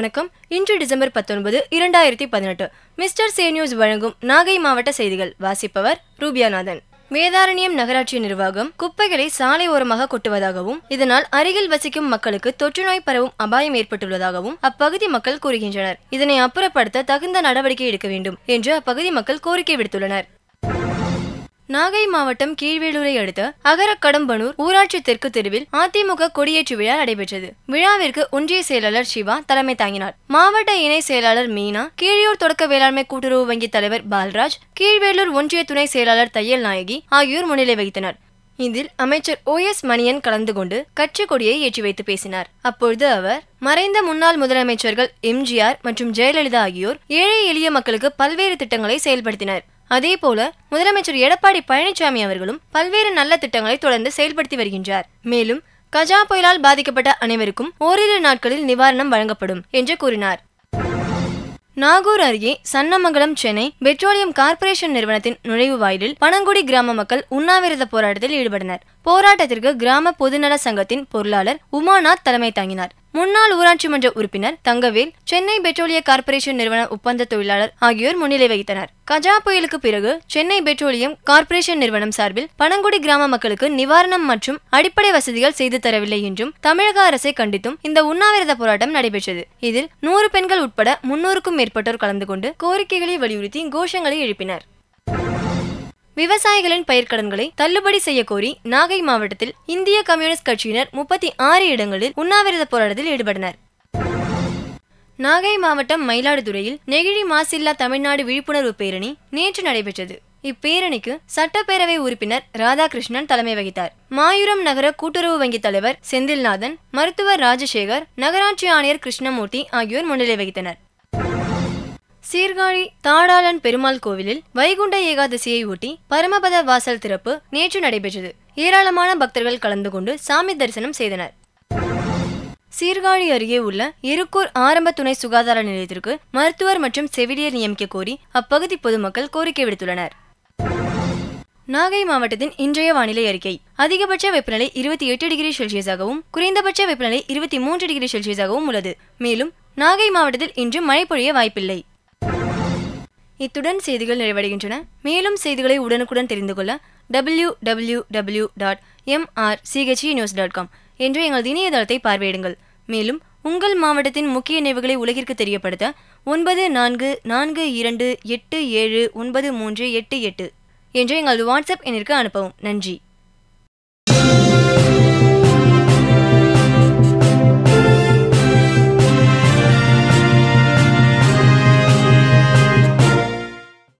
வணக்கம் இன்று டிசம்பர் பத்தொன்பது இரண்டாயிரத்தி பதினெட்டு மிஸ்டர் சே நியூஸ் வழங்கும் நாகை மாவட்ட செய்திகள் வாசிப்பவர் ரூபியாநாதன் வேதாரண்யம் நகராட்சி நிர்வாகம் குப்பைகளை சாலை ஓரமாக கொட்டுவதாகவும் இதனால் அருகில் வசிக்கும் மக்களுக்கு தொற்றுநோய் பரவும் அபாயம் ஏற்பட்டுள்ளதாகவும் அப்பகுதி மக்கள் கூறுகின்றனர் இதனை அப்புறப்படுத்த தகுந்த நடவடிக்கை எடுக்க வேண்டும் என்று அப்பகுதி மக்கள் கோரிக்கை விடுத்துள்ளனர் நாகை மாவட்டம் கீழ்வேலூரை அடுத்த அகரக்கடம்பனூர் ஊராட்சி தெற்கு தெருவில் அதிமுக கொடியேற்று விழா நடைபெற்றது விழாவிற்கு ஒன்றிய செயலாளர் சிவா தலைமை தாங்கினார் மாவட்ட இணை செயலாளர் மீனா கீழியூர் தொடக்க வேளாண்மை கூட்டுறவு வங்கி தலைவர் பால்ராஜ் கீழ்வேலூர் ஒன்றிய துணை செயலாளர் தையல் நாயகி ஆகியோர் முன்னிலை வகித்தனர் இதில் அமைச்சர் ஓ எஸ் மணியன் கலந்து கொண்டு கட்சி கொடியை ஏற்றி வைத்து பேசினார் அப்பொழுது அவர் மறைந்த முன்னாள் முதலமைச்சர்கள் எம்ஜிஆர் மற்றும் ஜெயலலிதா ஆகியோர் ஏழை எளிய மக்களுக்கு பல்வேறு திட்டங்களை செயல்படுத்தினர் அதேபோல முதலமைச்சர் எடப்பாடி பழனிசாமி அவர்களும் பல்வேறு நல்ல திட்டங்களை தொடர்ந்து செயல்படுத்தி வருகின்றார் மேலும் கஜா புயலால் பாதிக்கப்பட்ட அனைவருக்கும் ஓரிரு நாட்களில் நிவாரணம் வழங்கப்படும் என்று கூறினார் நாகூர் அருகே சன்னமங்கலம் சென்னை பெட்ரோலியம் கார்ப்பரேஷன் நிறுவனத்தின் நுழைவு வாயிலில் பனங்குடி கிராம மக்கள் உண்ணாவிரத போராட்டத்தில் ஈடுபட்டனர் போராட்டத்திற்கு கிராம பொதுநல சங்கத்தின் பொருளாளர் உமாநாத் தலைமை தாங்கினார் முன்னாள் ஊராட்சி மன்ற உறுப்பினர் தங்கவேல் சென்னை பெட்ரோலிய கார்ப்பரேஷன் நிறுவன ஒப்பந்த தொழிலாளர் ஆகியோர் முன்னிலை வகித்தனர் கஜா புயலுக்கு பிறகு சென்னை பெட்ரோலியம் கார்ப்பரேஷன் நிறுவனம் சார்பில் பனங்குடி கிராம மக்களுக்கு நிவாரணம் மற்றும் அடிப்படை வசதிகள் செய்து தரவில்லை என்றும் தமிழக அரசை கண்டித்தும் இந்த உண்ணாவிரத போராட்டம் நடைபெற்றது இதில் நூறு பெண்கள் உட்பட முன்னூறுக்கும் மேற்பட்டோர் கலந்து கொண்டு கோரிக்கைகளை வலியுறுத்தி கோஷங்களை எழுப்பினர் விவசாயிகளின் பயிர்க்கடன்களை தள்ளுபடி செய்ய கோரி நாகை மாவட்டத்தில் இந்திய கம்யூனிஸ்ட் கட்சியினர் முப்பத்தி ஆறு இடங்களில் உண்ணாவிரத போராட்டத்தில் ஈடுபட்டனர் நாகை மாவட்டம் மயிலாடுதுறையில் நெகிழி மாசில்லா தமிழ்நாடு விழிப்புணர்வு பேரணி நேற்று நடைபெற்றது இப்பேரணிக்கு சட்டப்பேரவை உறுப்பினர் ராதாகிருஷ்ணன் தலைமை வகித்தார் மாயூரம் நகர கூட்டுறவு வங்கி தலைவர் செந்தில்நாதன் மருத்துவர் ராஜசேகர் நகராட்சி ஆணையர் கிருஷ்ணமூர்த்தி ஆகியோர் முன்னிலை வகித்தனர் சீர்காழி தாடாளன் பெருமாள் கோவிலில் வைகுண்ட ஏகாதசியை ஒட்டி பரமபத வாசல் திறப்பு நேற்று நடைபெற்றது ஏராளமான பக்தர்கள் கலந்து கொண்டு சாமி தரிசனம் செய்தனர் சீர்காழி அருகே உள்ள இருக்கூர் ஆரம்ப துணை சுகாதார நிலையத்திற்கு மருத்துவர் மற்றும் செவிலியர் நியமிக்க கோரி அப்பகுதி பொதுமக்கள் கோரிக்கை விடுத்துள்ளனர் நாகை மாவட்டத்தின் இன்றைய வானிலை அறிக்கை அதிகபட்ச வெப்பநிலை இருபத்தி எட்டு டிகிரி செல்சியஸாகவும் குறைந்தபட்ச வெப்பநிலை இருபத்தி மூன்று டிகிரி செல்சியஸாகவும் உள்ளது மேலும் நாகை மாவட்டத்தில் இன்று மழை பொழிய வாய்ப்பில்லை இத்துடன் செய்திகள் நிறைவடைகின்றன மேலும் செய்திகளை உடனுக்குடன் தெரிந்து கொள்ள W W W dot MR CHE news dot com என்ற எங்களது இணையதளத்தை பார்வையிடுங்கள் மேலும் உங்கள் மாவட்டத்தின் முக்கிய நினைவுகளை உலகிற்கு தெரியப்படுத்த ஒன்பது நான்கு நான்கு இரண்டு எட்டு ஏழு ஒன்பது மூன்று எட்டு எட்டு என்ற எங்களது வாட்ஸ்அப் எண்ணிற்கு அனுப்பவும் நன்றி